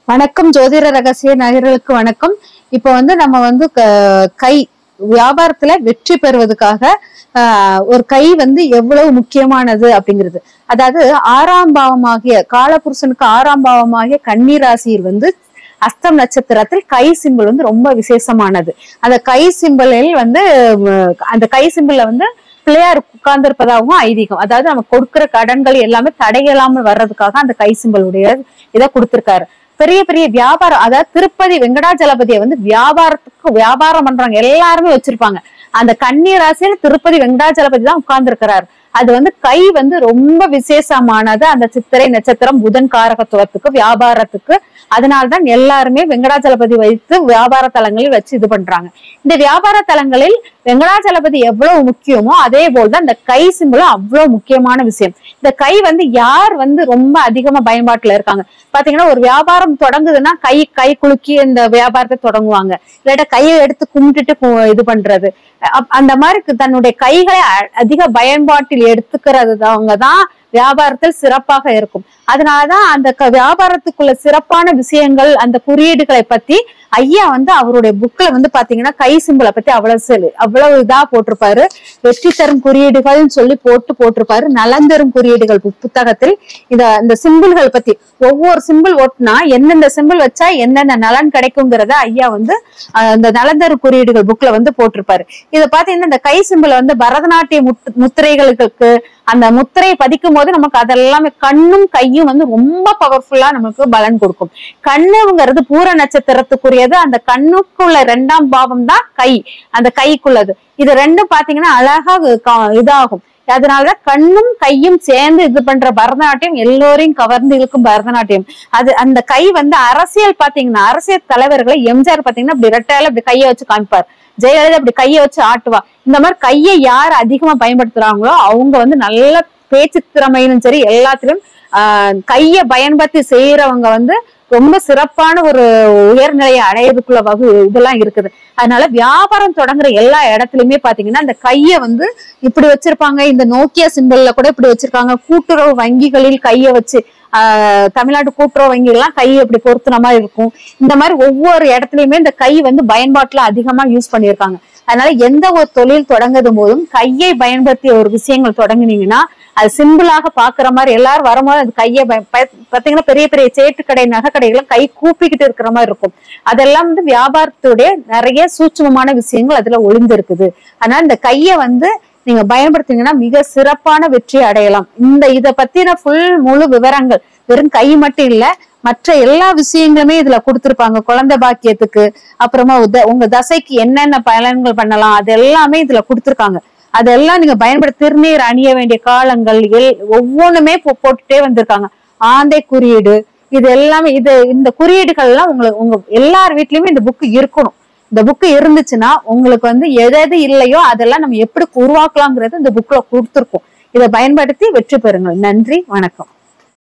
வணக்கம் ஜோதிட ரகசிய நகர்களுக்கு வணக்கம் இப்போ வந்து நம்ம வந்து க- கை வியாபாரத்துல வெற்றி பெறுவதற்காக ஆஹ், ஒரு கை வந்து எவ்வளவு முக்கியமானது அப்படிங்கிறது அதாவது ஆறாம் பாவமாகிய காலபுருஷனுக்கு ஆறாம் பாவமாகிய கன்னி ராசியில் வந்து அஸ்தம் நட்சத்திரத்தில் கை சிம்பிள் வந்து ரொம்ப விசேஷமானது அந்த கை சிம்பிளில் வந்து உம், அந்த கை சிம்பிள்ல வந்து பிள்ளையார் உட்கார்ந்திருப்பதாகவும் ஐதீகம் அதாவது நம்ம கொடுக்கிற கடன்கள் எல்லாமே தடையில்லாமல் வர்றதுக்காக அந்த கை சிம்பிளுடைய இதை கொடுத்திருக்காரு பெரிய பெரிய வியாபாரம் அதாவது திருப்பதி வெங்கடாஜலபதியை வந்து வியாபாரத்துக்கு வியாபாரம் பண்றாங்க எல்லாருமே வச்சிருப்பாங்க அந்த கன்னி ராசியில திருப்பதி வெங்கடாஜலபதி தான் உட்கார்ந்துருக்கிறாரு அது வந்து கை வந்து ரொம்ப விசேஷமானது அந்த சித்திரை நட்சத்திரம் புதன் காரகத்துவத்துக்கு வியாபாரத்துக்கு அதனால்தான் எல்லாருமே வெங்கடாஜலபதி வைத்து வியாபார தலங்களில் வச்சு இது பண்றாங்க இந்த வியாபார தலங்களில் வெங்கடாஜலபதி எவ்வளவு முக்கியமோ அதே போல்தான் இந்த கை சிம்பிளும் அவ்வளவு முக்கியமான விஷயம் இந்த கை வந்து யார் வந்து ரொம்ப அதிகமா பயன்பாட்டுல இருக்காங்க பாத்தீங்கன்னா ஒரு வியாபாரம் தொடங்குதுன்னா கை கை குலுக்கி இந்த வியாபாரத்தை தொடங்குவாங்க இல்லாட்டா கையை எடுத்து கும்பிட்டுட்டு கு- இது பண்றது அப்- அந்த மாதிரி கு- தன்னுடைய கைகளை அ- அதிக பயன்பாட்டில் எடுத்துக்கிறதுவங்க தான் வியாபாரத்தில் சிறப்பாக இருக்கும் அதனாலதான் அந்த க- வியாபாரத்துக்குள்ள சிறப்பான விஷயங்கள் அந்த குறியீடுகளை பத்தி ஐயா வந்து அவருடைய புக்ல வந்து பாத்தீங்கன்னா கை சிம்பிளை பத்தி அவ்வளவு சொல்லி அவ்வளவு இதா போட்டிருப்பாரு வெற்றி தரும் குறியீடுகள்னு சொல்லி போட்டு போட்டிருப்பாரு நலன் தரும் குறியீடுகள் பு- புத்தகத்தில் இந்த இந்த சிம்பிள்கள் பத்தி ஒவ்வொரு சிம்பிள் ஒட்டினா எந்தெந்த சிம்பிள் வச்சா என்னென்ன நலன் கிடைக்குங்கிறத ஐயா வந்து அஹ், இந்த நலன் தரும் குறியீடுகள் புக்ல வந்து போட்டிருப்பாரு இதை பாத்தீங்கன்னா இந்த கை சிம்பிள் வந்து பரதநாட்டிய முத் முத்திரைகளுக்கு அந்த முத்திரையை பதிக்கும் போது நமக்கு அதெல்லாமே கண்ணும் கையும் வந்து ரொம்ப பவர்ஃபுல்லா நமக்கு பலன் கொடுக்கும் கண்ணுங்கிறது பூர நட்சத்திரத்துக்குரியது அந்த கண்ணுக்குள்ள ரெண்டாம் பாவம் தான் கை அந்த கைக்குள்ளது இது ரெண்டும் பாத்தீங்கன்னா அழகா க- இதாகும் அதனாலதான் கண்ணும் கையும் சேர்ந்து இது பண்ற பரதநாட்டியம் எல்லோரையும் கவர்ந்து இழுக்கும் பரதநாட்டியம் அது அந்த கை வந்து அரசியல் பாத்தீங்கன்னா அரசியல் தலைவர்களை எம்ஜிஆர் பாத்தீங்கன்னா இப்படி ரெட்டையில இப்படி கையை வச்சு காமிப்பார் ஜெயலலிதா இப்படி கையை வச்சு ஆட்டுவா இந்த மாதிரி கையை யார் அதிகமா பயன்படுத்துறாங்களோ அவங்க வந்து நல்ல பேச்சு திறமையிலும் சரி எல்லாத்திலும் ஆஹ் கையை பயன்படுத்தி செய்யறவங்க வந்து ரொம்ப சிறப்பான ஒரு உயர்நிலையை அடையறதுக்குள்ள வகு இதெல்லாம் இருக்குது அதனால வியாபாரம் தொடங்குற எல்லா இடத்துலயுமே பாத்தீங்கன்னா அந்த கையை வந்து இப்படி வச்சிருப்பாங்க இந்த நோக்கியா சிம்பிள்ல கூட இப்படி வச்சிருக்காங்க கூட்டுறவு வங்கிகளில் கையை வச்சு ஆஹ் தமிழ்நாடு கூட்டுறவு வங்கிகள்லாம் கை இப்படி பொருத்துன மாதிரி இருக்கும் இந்த மாதிரி ஒவ்வொரு இடத்துலயுமே இந்த கை வந்து பயன்பாட்டுல அதிகமா யூஸ் பண்ணியிருக்காங்க அதனால எந்த ஒரு தொழில் தொடங்குதும் போதும் கையை பயன்படுத்திய ஒரு விஷயங்கள் தொடங்குனீங்கன்னா அது சிம்பிளாக பாக்குற மாதிரி எல்லாரும் வரும்போது அது கையை பய- பய- பாத்தீங்கன்னா பெரிய பெரிய சேட்டு கடை நகை கடைகளை கை கூப்பிக்கிட்டு இருக்கிற மாதிரி இருக்கும் அதெல்லாம் வந்து வியாபாரத்துடைய நிறைய சூட்சுமமான விஷயங்கள் அதுல ஒளிந்து இருக்குது அதனால இந்த கையை வந்து நீங்க பயன்படுத்திங்கன்னா மிக சிறப்பான வெற்றி அடையலாம் இந்த இத பத்தின ஃபுல் முழு விவரங்கள் வெறும் கை மட்டும் இல்ல மற்ற எல்லா விஷயங்களுமே இதுல கொடுத்திருப்பாங்க குழந்தை பாக்கியத்துக்கு அப்புறமா உத- உங்க தசைக்கு என்னென்ன பலன்கள் பண்ணலாம் அது எல்லாமே இதுல கொடுத்திருக்காங்க அதெல்லாம் நீங்க பயன்படுத்த திருநீர் அணிய வேண்டிய காலங்கள் எல் ஒவ்வொன்றுமே போ- போட்டுட்டே வந்திருக்காங்க ஆந்தை குறியீடு இது எல்லாமே இது இந்த குறியீடுகள் எல்லாம் உங்களுக்கு உங்க எல்லார் வீட்லயுமே இந்த புக் இருக்கணும் இந்த புக் இருந்துச்சுன்னா உங்களுக்கு வந்து எது எது இல்லையோ அதெல்லாம் நம்ம எப்படி உருவாக்கலாங்கிறது இந்த புக்ல கொடுத்துருக்கோம் இதை பயன்படுத்தி வெற்றி பெறுங்கள் நன்றி வணக்கம்